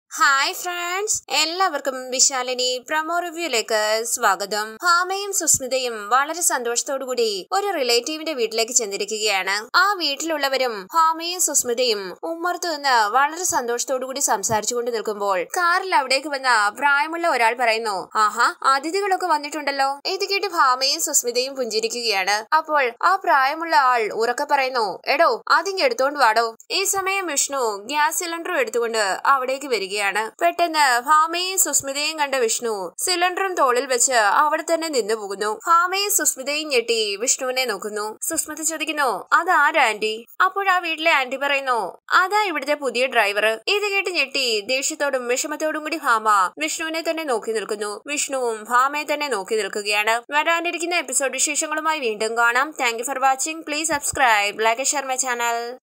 hi friends എല്ലാവർക്കും വിശാലിനി promo റിവ്യൂയിലേക്ക് സ്വാഗതം ഭാമയും സുസ്മിതയും വളരെ സന്തോഷത്തോടു കൂടി ഒരു റിലേറ്റീവിന്റെ വീട്ടിലേക്ക് ചെന്നിരിക്കുകയാണ് ആ വീട്ടിലുള്ളവരും ഭാമയും സുസ്മിതയും ഉമ്മർത്ത് നിന്ന് വളരെ സന്തോഷത്തോടു കൂടി സംസാരിച്ചുകൊണ്ട് നിൽക്കുമ്പോൾ കാറിൽ അവിടേക്ക് വന്ന പ്രായമുള്ള ഒരാൾ പറയുന്നു ആഹാ അതിഥികളൊക്കെ വന്നിട്ടുണ്ടല്ലോ ഇത് കേട്ട് ഭാമയും സുസ്മിതയും പുഞ്ചിരിക്കുകയാണ് അപ്പോൾ ആ പ്രായമുള്ള ആൾ ഉറക്കെ പറയുന്നു എടോ അതിങ്ങ് എടുത്തോണ്ട് വാടോ ഈ സമയം വിഷ്ണു ഗ്യാസ് സിലിണ്ടറും എടുത്തുകൊണ്ട് അവിടേക്ക് വരികയാണ് പെട്ടെന്ന് ഭാമയും സുസ്മിതയും കണ്ട വിഷ്ണു സിലിണ്ടറും തോളിൽ വെച്ച് അവിടെ തന്നെ നിന്നു പോകുന്നു ഭാമയും സുസ്മിതയും ഞെട്ടി വിഷ്ണുവിനെ നോക്കുന്നു സുസ്മിത ചോദിക്കുന്നു അതാരാ ആന്റി അപ്പോൾ ആ വീട്ടിലെ ആന്റി പറയുന്നു അതാ ഇവിടുത്തെ പുതിയ ഡ്രൈവർ ഇത് കേട്ട് ഞെട്ടി ദേഷ്യത്തോടും വിഷമത്തോടും കൂടി ഭാമ വിഷ്ണുവിനെ തന്നെ നോക്കി നിൽക്കുന്നു വിഷ്ണുവും ഭാമയെ തന്നെ നോക്കി നിൽക്കുകയാണ് വരാനിരിക്കുന്ന എപ്പിസോഡ് വിശേഷങ്ങളുമായി വീണ്ടും കാണാം thank you for watching please subscribe like share my channel